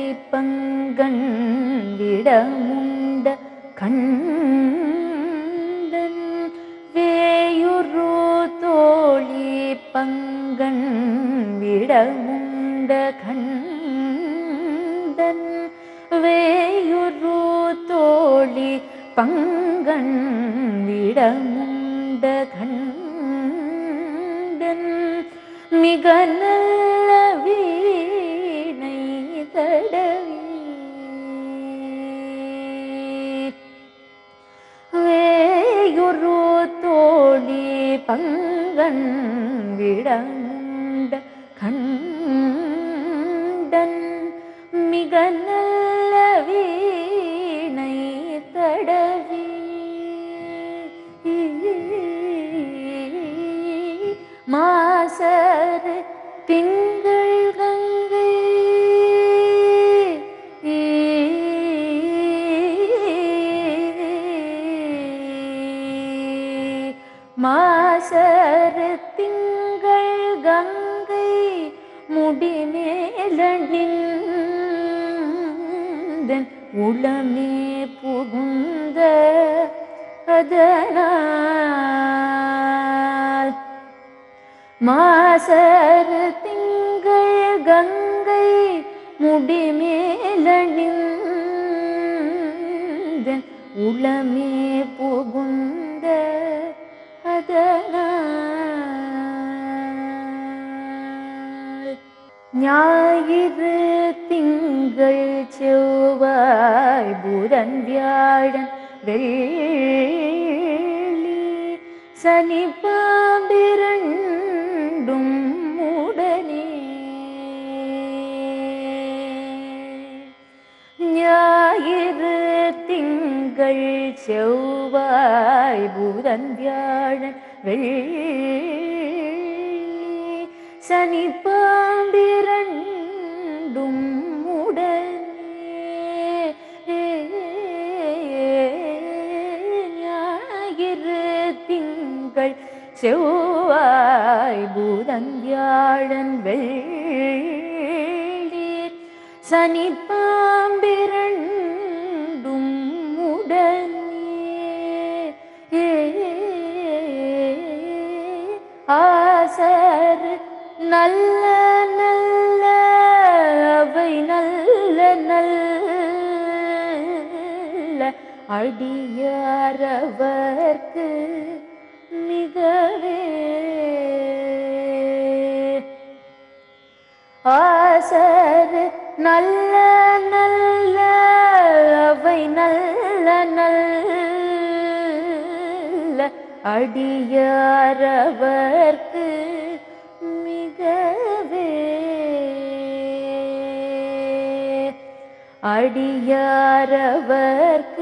பங்கன் விடமுண்ட கண்டன் வேயுரு தோழி பங்கன் விடமுண்ட கண்டன் வேயுரு தோழி பங்கன் விடமுண்ட கண்டன் மிக நல்ல வீணை தடவி வேயுரு தோழி பங்கன் விடமுண்ட கண்டன் மிக நல்ல வீணை தடவி மாசர் திங்கள் கங்கை மாசர் திங்கள் கங்கை முடிமேலணிந்தன் உளமே புகுந்த அதனால் மாசர் திங்கள் கங்கை முடிமேலணிந்தன் உளமே புகுந்த அதனால் ஞாயிறு திங்கள் செவ்வாய் புதன் வியாழன் வெள்ளி சனி பாம்பிரண்டும் உடனே ஞாயிறு திங்கள் செவ்வாய் புதன் வியாழன் வெள்ளி சனி பாம்பிரண்டும் உடனே ஞாயிறு திங்கள் செவ்வாய் புதன் வியாழன் வெள்ளி சனி பாம்பிரண்டும் உடனே ஆசர் நல்ல நல்ல அவை நல்ல நல்ல அடியாரவர்க்கு மிகவே ஆசர் நல்ல நல்ல அவை நல்ல நல்ல அடியாரவர்க்கு மிகவே அடியாரவர்க்கு